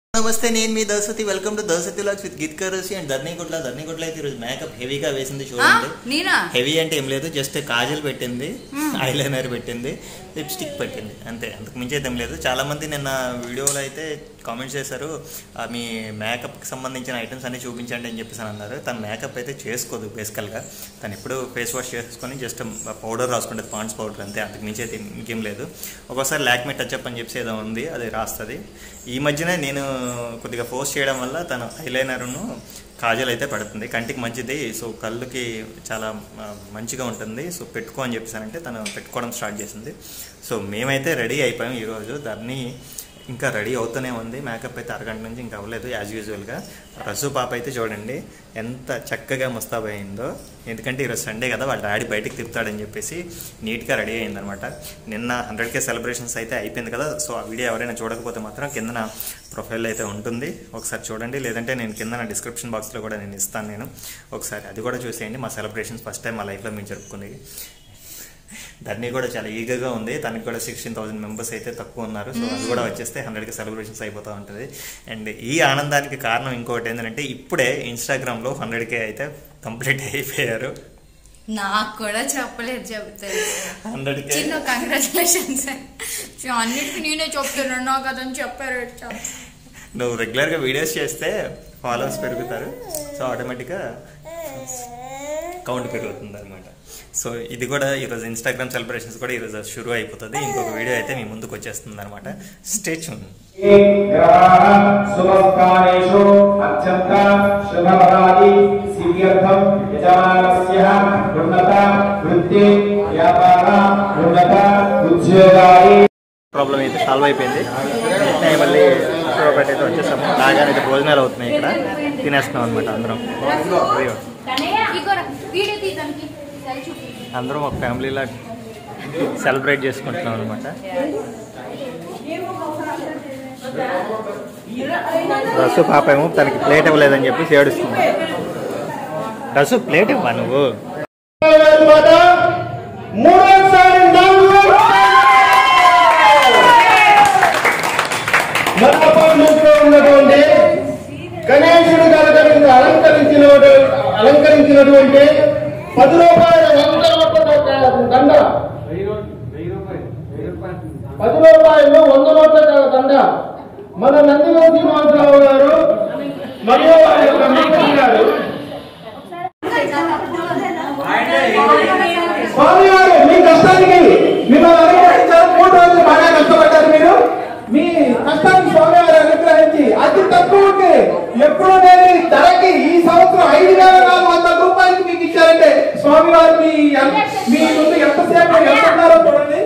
నమస్తే నేను మీ దర్శతి వెల్కమ్ టు దర్శతి లాక్స్ విత్ గిత్ కరోసి అండ్ ధర్నీ గుడ్ల ధర్నీ గుడ్ల అయితే ఈరోజు మేకప్ హెవీగా వేసింది ఆ, చూడండి నేనా హెవీ అంటే ఏం లేదు జస్ట్ కాజల్ పెట్టింది ఐలైనర్ పెట్టింది లిప్స్టిక్ పెట్టింది అంతే అంతకు మించి అయితే ఏం లేదు చాలా మంది నిన్న వీడియోలో అయితే కామెంట్స్ చేశారు ఆ, మీ మేకప్కి సంబంధించిన ఐటమ్స్ అన్ని చూపించండి అని చెప్పేసి అని అన్నారు తను మేకప్ అయితే చేసుకోదు బేసికల్గా తను ఎప్పుడు ఫేస్ వాష్ చేసుకొని జస్ట్ పౌడర్ రాసుకుంటుంది పాండ్స్ పౌడర్ అంతే అంతకు మించి అయితే ఇంకేం లేదు ఒక్కోసారి లాక్మే టచ్ అప్ అని చెప్పేసి ఏదో ఉంది అది రాస్తుంది ఈ మధ్యనే నేను కొద్దిగా ఫోర్స్ చేయడం వల్ల తను ఐలైనర్ను కాజల్ అయితే పెడుతుంది కంటికి మంచిది సో కళ్ళుకి చాలా ఆ, మంచిగా ఉంటుంది సో పెట్టుకో అని చెప్పేసానంటే తను పెట్టుకోవడం స్టార్ట్ చేసింది సో మేమైతే రెడీ అయిపోయాం ఈరోజు దాన్ని ఇంకా రెడీ అవుతూనే ఉంది మేకప్ అయితే అరగంట నుంచి ఇంకా అవ్వలేదు యాజ్ యూజువల్గా రసు పాప అయితే చూడండి ఎంత చక్కగా ముస్తాబైందో ఎందుకంటే ఈరోజు సండే కదా వాళ్ళ డాడీ బయటికి తిప్పుతాడని చెప్పేసి నీట్గా రెడీ అయిందనమాట నిన్న హండ్రెడ్ కే సెలబ్రేషన్స్ అయితే అయిపోయింది కదా సో ఆ వీడియో ఎవరైనా చూడకపోతే మాత్రం కింద నా ప్రొఫైల్ అయితే ఉంటుంది ఒకసారి చూడండి లేదంటే నేను కింద నా డిస్క్రిప్షన్ బాక్స్లో కూడా నేను ఇస్తాను నేను ఒకసారి అది కూడా చూసేయండి మా సెలబ్రేషన్స్ ఫస్ట్ టైం మా లైఫ్లో మేము జరుపుకునేది ధర్ని కూడా చాలా ఈగగా ఉంది తనకి కూడా సిక్స్టీన్ థౌసండ్ మెంబర్స్ అయితే తక్కువ ఉన్నారు సో అది కూడా వచ్చేస్తే హండ్రెడ్కి సెలబ్రేషన్స్ అయిపోతూ ఉంటుంది అండ్ ఈ ఆనందానికి కారణం ఇంకొకటి ఏంటంటే ఇప్పుడే ఇన్స్టాగ్రామ్లో హండ్రెడ్కే అయితే కంప్లీట్ అయిపోయారు నాకు కూడా చెప్పలేదు చెప్తారు హండ్రెడ్కే చిన్న కంగ్రాచులేషన్స్ అన్నిటికీ నేనే చెప్తున్నాను నాకు అతను చెప్పారు నువ్వు రెగ్యులర్గా వీడియోస్ చేస్తే ఫాలోవర్స్ పెరుగుతారు సో ఆటోమేటిక్గా కౌంట్ పెరుగుతుంది అనమాట సో ఇది కూడా ఈరోజు ఇన్స్టాగ్రామ్ సెలబ్రేషన్స్ కూడా ఈరోజు షురూ అయిపోతుంది ఇంకొక వీడియో అయితే మీ ముందుకు వచ్చేస్తుంది అనమాట స్టేచ్యూన్ సుమస్థానేషు అత్యంత శుభపరాది సిద్ధ్యర్థం యజమానస్య ఉన్నత వృత్తి వ్యాపార ఉన్నత ఉద్యోగాలు ప్రాబ్లం అయితే సాల్వ్ అయిపోయింది నేను మళ్ళీ ఒకటి అయితే వచ్చేసాము రాగానే అయితే భోజనాలు అవుతున్నాయి ఇక్కడ తినేస్తున్నాం అనమాట అందరం అయ్యో. వీడియో తీయడానికి చూపి అందరం ఒక ఫ్యామిలీలా సెలబ్రేట్ చేసుకుంటున్నాం అనమాట రసు పాప ఏమో తనకి ప్లేట్ ఇవ్వలేదని చెప్పి ఏడుస్తుంది రసు ప్లేట్ ఇవ్వా నువ్వు మూడోసారి మండపంలో ఉన్నటువంటి గణేశుడు గారికి అలంకరించిన అలంకరించినటువంటి పది రూపాయల వంద నోట్ల దండ పది రూపాయలు వంద నోట్ల దండ మన నందిలో శ్రీనివాసరావు గారు మరియు వారి యొక్క మిత్రులు గారు స్వామి గారు మీ కష్టానికి మిమ్మల్ని అనుగ్రహించారు మూడు రోజులు బాగా కష్టపడ్డారు మీరు మీ కష్టానికి స్వామి గారు అనుగ్రహించి అతి తక్కువకి ఎప్పుడు నేను ఈ ధరకి ఈ సంవత్సరం ఐదు వేల నాలుగు వందల రూపాయలకి మీకు ఇచ్చారంటే స్వామి వారు మీ మీ ముందు ఎంతసేపు ఎంత ఉన్నారో చూడండి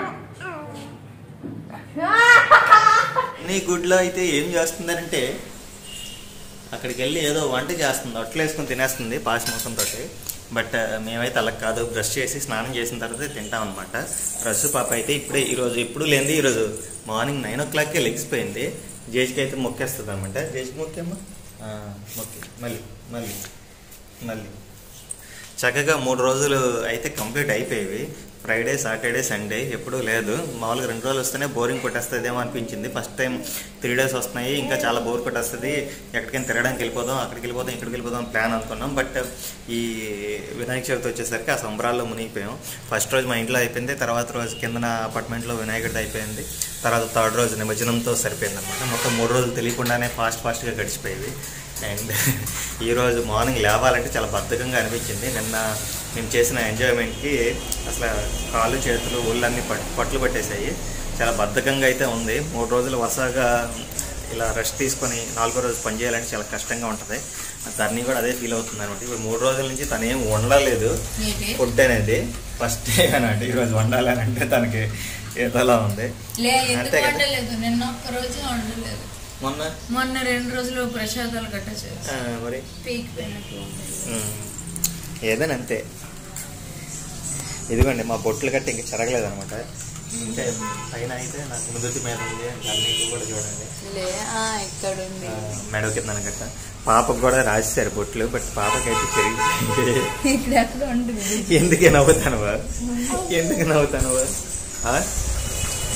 నీ గుడ్లో అయితే ఏం చేస్తుందంటే అక్కడికి వెళ్ళి ఏదో వంట చేస్తుంది అట్లు వేసుకొని తినేస్తుంది పాస్ మొత్తంతో బట్ మేమైతే అలా కాదు బ్రష్ చేసి స్నానం చేసిన తర్వాత తింటాం అనమాట రస్సు పాప అయితే ఇప్పుడే ఈరోజు ఇప్పుడు లేనిది ఈరోజు మార్నింగ్ నైన్ ఓ క్లాక్కే లెగిసిపోయింది జేజ్కి అయితే మొక్కేస్తుంది అనమాట జేజ్కి మొక్కేమ్మా ఆ, మొక్కి మళ్ళీ మళ్ళీ మళ్ళీ చక్కగా మూడు రోజులు అయితే కంప్లీట్ అయిపోయేవి ఫ్రైడే సాటర్డే సండే ఎప్పుడూ లేదు మామూలుగా రెండు రోజులు వస్తేనే బోరింగ్ కొట్టేస్తుందేమో అనిపించింది ఫస్ట్ టైం త్రీ డేస్ వస్తున్నాయి ఇంకా చాలా బోర్ కొట్టేస్తుంది ఎక్కడికైనా తిరగడానికి వెళ్ళిపోదాం అక్కడికి వెళ్ళిపోదాం ఇక్కడికి వెళ్ళిపోదాం ప్లాన్ అనుకున్నాం బట్ ఈ వినాయక చవితి వచ్చేసరికి ఆ సంబరాల్లో మునిగిపోయాం ఫస్ట్ రోజు మా ఇంట్లో అయిపోయింది తర్వాత రోజు కిందన అపార్ట్మెంట్లో వినాయకుడిది అయిపోయింది తర్వాత థర్డ్ రోజు నిమజ్జనంతో సరిపోయింది అనమాట మొత్తం మూడు రోజులు తెలియకుండానే ఫాస్ట్ ఫాస్ట్గా గడిచిపోయేవి అండ్ ఈరోజు మార్నింగ్ లేవాలంటే చాలా బద్ధకంగా అనిపించింది నిన్న మేము చేసిన ఎంజాయ్మెంట్కి అసలు కాళ్ళు చేతులు ఒళ్ళన్నీ పట్ పట్లు పట్టేశాయి చాలా బద్ధకంగా అయితే ఉంది మూడు రోజులు వరుసగా ఇలా రెస్ట్ తీసుకొని నాలుగో రోజు పని చేయాలంటే చాలా కష్టంగా ఉంటుంది దాన్ని కూడా అదే ఫీల్ అవుతుంది అనమాట ఇప్పుడు మూడు రోజుల నుంచి తను ఏం వండలేదు ఏంటి? ఫుడ్ అనేది ఫస్ట్ అన్నట్టు ఈరోజు వండాలని అంటే తనకి ఏదోలా ఉంది లే అంతే ఎందుకు కదా? వండలేదు నిన్న ఒక్క రోజు వండలేదు మొన్న మొన్న రెండు రోజులు ప్రసాదాలు గట్ట చేసి ఆ, మరి పీక్ పోయినట్టు ఉంది. ఉమ్. ఏదైనా అంతే ఇదిగోండి మా బొట్లు కట్టి ఇంక చెరగలేదు అనమాట అంటే పైన అయితే నాకు ముదుటి మీద ఉంది అన్నిటి కూడా చూడండి లే ఆ, ఇక్కడ ఉంది ఆ, మెడ కింద గట్ట పాపకు కూడా రాసేసారు బొట్లు బట్ పాపకైతే చెరిగి ఇక్కడ ఎక్కడ ఉంటుంది ఎందుకే నవ్వుతానువా ఎందుకు నవ్వుతానువా ఆ?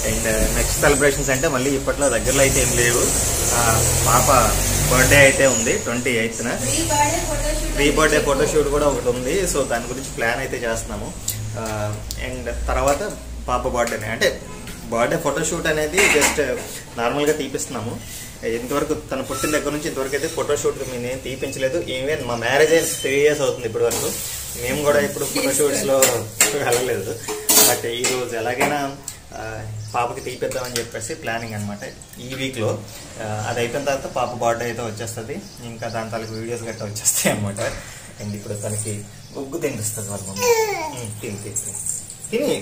అండ్ నెక్స్ట్ సెలబ్రేషన్స్ అంటే మళ్ళీ ఇప్పట్లో దగ్గరలో అయితే ఏం లేవు ఆ, పాప బర్త్డే అయితే ఉంది ట్వంటీ ఎయిత్న ప్రీ బర్త్డే ఫోటోషూట్ కూడా ఒకటి ఉంది సో దాని గురించి ప్లాన్ అయితే చేస్తున్నాము అండ్ తర్వాత పాప బర్త్డేనే అంటే బర్త్డే ఫోటోషూట్ అనేది జస్ట్ నార్మల్గా తీపిస్తున్నాము ఇంతవరకు తన పుట్టిన దగ్గర నుంచి ఇంతవరకు అయితే ఫోటోషూట్ మేము ఏం తీపించలేదు ఈవెన్ మా మ్యారేజ్ అయిన త్రీ ఇయర్స్ అవుతుంది ఇప్పటి వరకు మేము కూడా ఇప్పుడు ఫోటోషూట్స్లో వెళ్ళలేదు బట్ ఈరోజు ఎలాగైనా ఆ, పాపకి తీపిద్దామని చెప్పేసి ప్లానింగ్ అనమాట ఈ వీక్లో అది అయిపోయిన తర్వాత పాప బర్త్డే అయితే వచ్చేస్తుంది ఇంకా దాని తాలూకు వీడియోస్ గట్రా వచ్చేస్తాయి అనమాట అండ్ ఇప్పుడు తనకి ఉగ్గు తినిపిస్తుంది వాళ్ళ మమ్మీ ఉమ్, తిని తిని తిని. తిని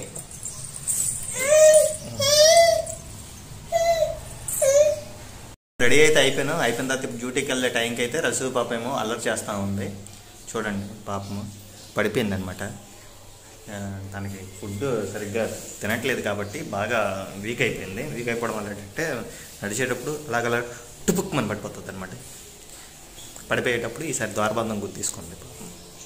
రెడీ అయితే అయిపోయాను అయిపోయిన తర్వాత ఇప్పుడు డ్యూటీకి వెళ్ళే టైంకి అయితే రసూ పాప ఏమో అల్లరి చేస్తూ ఉంది చూడండి పాపము పడిపోయింది అనమాట తనకి ఫుడ్ సరిగ్గా తినట్లేదు కాబట్టి బాగా వీక్ అయిపోయింది వీక్ అయిపోవడం వల్ల ఏంటంటే నడిచేటప్పుడు అలాగలా టుపుక్మని పడిపోతుంది అనమాట పడిపోయేటప్పుడు ఈసారి ద్వారబంధం గుర్తు తీసుకోండి పాపం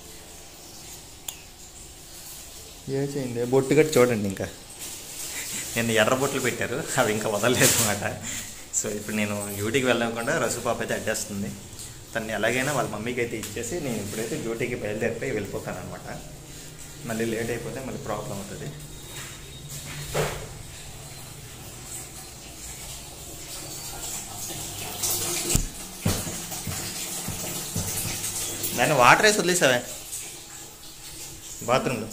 ఏం చేయండి బొట్టు కట్టి చూడండి ఇంకా నేను ఎర్ర బొట్లు పెట్టారు అవి ఇంకా వదలలేదు అనమాట సో ఇప్పుడు నేను డ్యూటీకి వెళ్ళకుండా రసు పాప అయితే అడ్డేస్తుంది తన్ని ఎలాగైనా వాళ్ళ మమ్మీకి అయితే ఇచ్చేసి నేను ఇప్పుడైతే డ్యూటీకి బయలుదేరిపోయి వెళ్ళిపోతాను అనమాట మళ్ళీ లేట్ అయిపోతే మళ్ళీ ప్రాబ్లం అవుతుంది దాన్ని వాటర్ వేసి వదిలేసావే బాత్రూంలో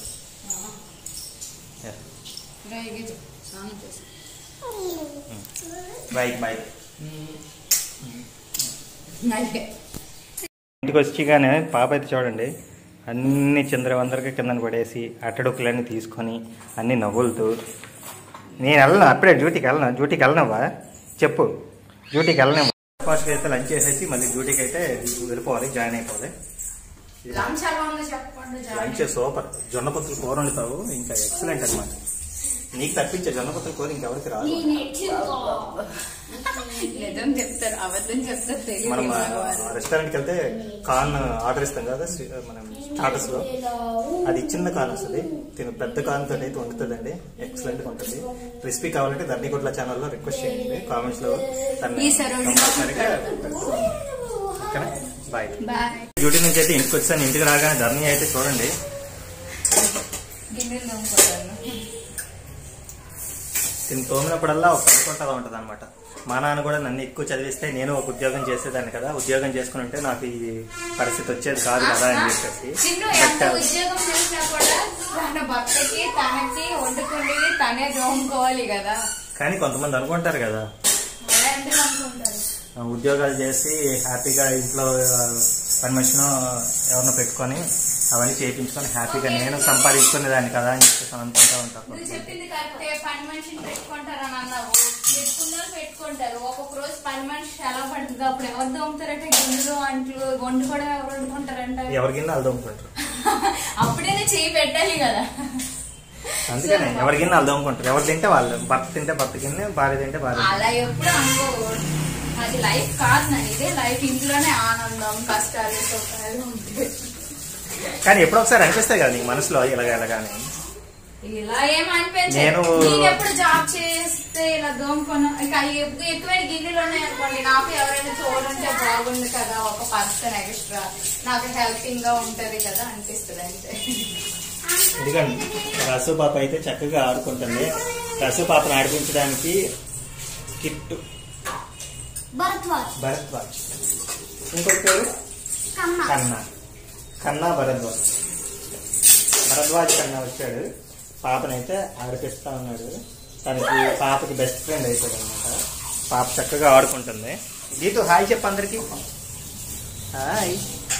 స్నానం చేసి బైక్ బైక్ నైటే ఇంటికి వచ్చిగానే పాప అయితే చూడండి అన్ని చిందరవందరగా కిందన పడేసి అట్టడుకులన్నీ తీసుకొని అన్ని నవ్వులుతూ నేను వెళ్ళను అప్పుడే డ్యూటీకి వెళ్ళను డ్యూటీకి వెళ్ళనవా చెప్పు డ్యూటీకి వెళ్ళను ఫాస్ట్గా అయితే లంచ్ చేసేసి మళ్ళీ డ్యూటీకి అయితే వెళ్ళిపోవాలి జాయిన్ అయిపోవాలి లంచ్ ఎలా ఉందో చెప్పండి లంచ్ సూపర్ జొన్న పొత్తులు కూర వండుతావు ఇంకా ఎక్సలెంట్ అనమాట నీకు తప్పించే జొన్న పొత్తుల కూర ఇంకెవరికి రాదు నిజం చెప్తారు అబద్ధం చెప్తారు తెలియదు మనం మగవారు. రెస్టారెంట్కి వెళ్తే కాన్ ఆర్డర్ ఇస్తాం కదా స్వీ- మనం స్టార్టర్స్ లో అది చిన్న కాన్ వస్తుంది తిను పెద్ద కాన్ తోటి అయితే వండుతుందండి ఎక్సలెంట్ గా ఉంటుంది రెసిపీ కావాలంటే ధర్నికొట్ల ఛానల్లో రిక్వెస్ట్ చేయండి కామెంట్స్ లో దాన్ని ఈసారి వండి కంపల్సరీగా పెడతాను. ఓకేనా బాయ్ బాయ్ డ్యూటీ నుంచి అయితే ఇంటికి వచ్చాను ఇంటికి రాగానే ధర్ని అయితే చూడండి గిన్నెలు తోముకుంటాను తిని తోమినప్పుడల్లా ఒక పడుకుంటా ఉంటుంది అనమాట మా నాన్న కూడా నన్ను ఎక్కువ చదివిస్తే నేను ఒక ఉద్యోగం చేసేదాన్ని కదా ఉద్యోగం చేసుకుని ఉంటే నాకు ఈ పరిస్థితి వచ్చేది కాదు కదా అని చెప్పేసి చిన్ను బట్ ఎంత ఉద్యోగం చేసినా కూడా తన భర్తకి తనకి వండుకుండేది తనే దోముకోవాలి కదా కానీ కొంతమంది అనుకుంటారు కదా అలా ఎందుకు అనుకుంటారు ఆ, ఉద్యోగాలు చేసి హ్యాపీగా ఇంట్లో ఆ, పని మనిషినో ఎవరినో పెట్టుకొని అవన్నీ చేయించుకొని హ్యాపీగా నేను సంపాదించుకునేదాన్ని కదా అని చెప్పేసి అనుకుంటా ఉంటాను నువ్వు చెప్పింది కరెక్టే పని మనిషిని పెట్టుకుంటారని అన్నావు పెట్టుకున్నారు పెట్టుకుంటారు ఒక్కొక్క రోజు పని మనిషి ఎలా పడుతుంది అప్పుడు ఎవరు దోముతారంటే గిన్నెలు అంట్లు వండు కూడా ఎవరు వండుకుంటారంట ఎవరికైనా వాళ్ళు దొంగకుంటారు అప్పుడైనా చేయి పెట్టాలి కదా అందుకనే ఎవరికైనా వాళ్ళు దొంగకుంటారు ఎవరు తింటే వాళ్ళు భర్త తింటే భర్త కింద భార్య తింటే భార్య అలా ఎప్పుడు అనుకోకూడదు అది లైఫ్ కాదు నా ఇదే లైఫ్ ఇంట్లోనే ఆనందం కష్టాలు సుఖాలు ఉంటాయి కానీ ఎప్పుడో ఒకసారి అనిపిస్తాయి కదా నీకు మనసులో ఇలాగ ఇలాగానే ఇలా ఏం అనిపించదు నేను- నేను ఎప్పుడు జాబ్ చేస్తే ఇలా దోముకున్నా ఇంకా ఎక్కువ ఎక్కువైన గిన్నెలు ఉన్నాయి అనుకోండి నాకు ఎవరైనా చూడంటే బాగుంది కదా ఒక పర్సన్ ఎక్స్ట్రా నాకు హెల్పింగ్ గా ఉంటది కదా అనిపిస్తుంది అంతే ఎందుకంటే రసు పాప అయితే చక్కగా ఆడుకుంటుంది రసు పాపను ఆడిపించడానికి కిట్టు భరద్వాజ్ భరద్వాజ్ ఇంకొక పేరు కన్నా కన్నా కన్నా భరద్వాజ్ భరద్వాజ్ కన్నా వచ్చాడు పాపనైతే ఆడిపిస్తా ఉన్నాడు తనకి పాపకి బెస్ట్ ఫ్రెండ్ అయిపోయాడు అనమాట పాప చక్కగా ఆడుకుంటుంది గీతు హాయ్ చెప్పు అందరికి హాయ్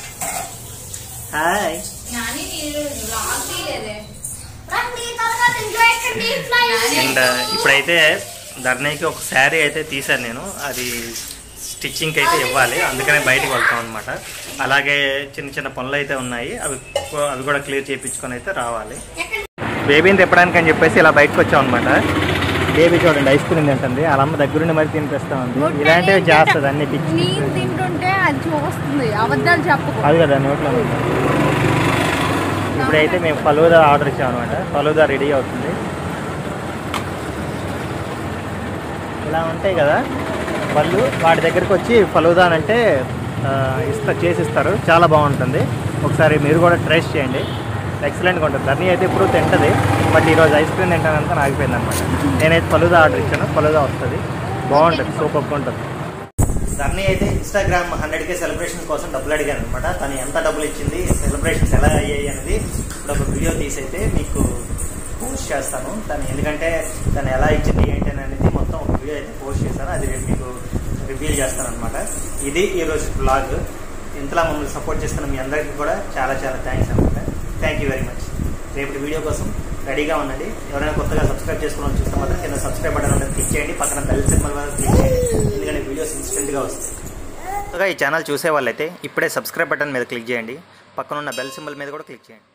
హాయ్ నాని మీరు బ్లాగ్ తీయలేదే రండి తర్వాత ఎంజాయ్ చేయండి ఫ్లై అండ్ ఇప్పుడైతే ధర్నీకి ఒక శారీ అయితే తీశాను నేను అది స్టిచ్చింగ్కి అయితే ఇవ్వాలి అందుకనే బయటికి వెళ్తాం అనమాట అలాగే చిన్న చిన్న పనులు అయితే ఉన్నాయి అవి అవి కూడా క్లియర్ చేయించుకొని అయితే రావాలి బేబీని తిప్పడానికి అని చెప్పేసి ఇలా బయటకు వచ్చాం అనమాట బేబీ చూడండి ఐస్ క్రీమ్ తింటుంది వాళ్ళ అమ్మ దగ్గరుండి మరి తినిపిస్తా ఉంది ఇలాంటివి చేస్తుంది అన్ని పిచ్చి నేను తింటుంటే అది చూస్తుంది అబద్ధాలు చెప్పకు అది కదా నోట్లో ఉంది. ఇప్పుడైతే మేము ఫలూదా ఆర్డర్ ఇచ్చాం అనమాట ఫలూదా రెడీ అవుతుంది ఇలా ఉంటాయి కదా వాళ్ళు వాటి దగ్గరికి వచ్చి ఫలూదా అని అంటే ఆ, ఇస్తా చేసిస్తారు చాలా బాగుంటుంది ఒకసారి మీరు కూడా ట్రేస్ చేయండి ఎక్సలెంట్గా ఉంటుంది ధర్ని అయితే ఇప్పుడు తింటది బట్ ఈరోజు ఐస్ క్రీమ్ తింటానంతా ఆగిపోయింది అనమాట నేనైతే ఫలూదా ఆర్డర్ ఇచ్చాను ఫలూదా వస్తుంది బాగుంటుంది సూపర్గా ఉంటుంది ధర్ని అయితే ఇన్స్టాగ్రామ్ హండ్రెడ్ కే సెలబ్రేషన్ కోసం డబ్బులు అడిగాను అనమాట తను ఎంత డబ్బులు ఇచ్చింది సెలబ్రేషన్స్ ఎలా అయ్యాయి అనేది ఇప్పుడు ఒక వీడియో తీసి అయితే మీకు పోస్ట్ చేస్తాను తను ఎందుకంటే తను ఎలా ఇచ్చింది ఏంటి అనేది మొత్తం ఒక వీడియో అయితే పోస్ట్ చేశాను అది రేపు మీకు రివీల్ చేస్తాను అనమాట ఇది ఈరోజు బ్లాగ్ ఇంతలా మమ్మల్ని సపోర్ట్ చేస్తున్న మీ అందరికీ కూడా చాలా చాలా థ్యాంక్స్ అనమాట థ్యాంక్ యూ వెరీ మచ్ రేపటి వీడియో కోసం రెడీగా ఉండండి ఎవరైనా కొత్తగా సబ్స్క్రైబ్ చేసుకోవాలని చూస్తే మాత్రం కింద సబ్స్క్రైబ్ బటన్ ఉంటుంది క్లిక్ చేయండి పక్కన బెల్ సింబల్ మీద క్లిక్ చేయండి ఎందుకంటే వీడియోస్ ఇన్స్టెంట్గా వస్తాయి కొత్తగా ఈ ఛానల్ చూసే వాళ్ళైతే ఇప్పుడే సబ్స్క్రైబ్ బటన్ మీద క్లిక్ చేయండి పక్కన ఉన్న బెల్ సింబల్ మీద కూడా క్లిక్ చేయండి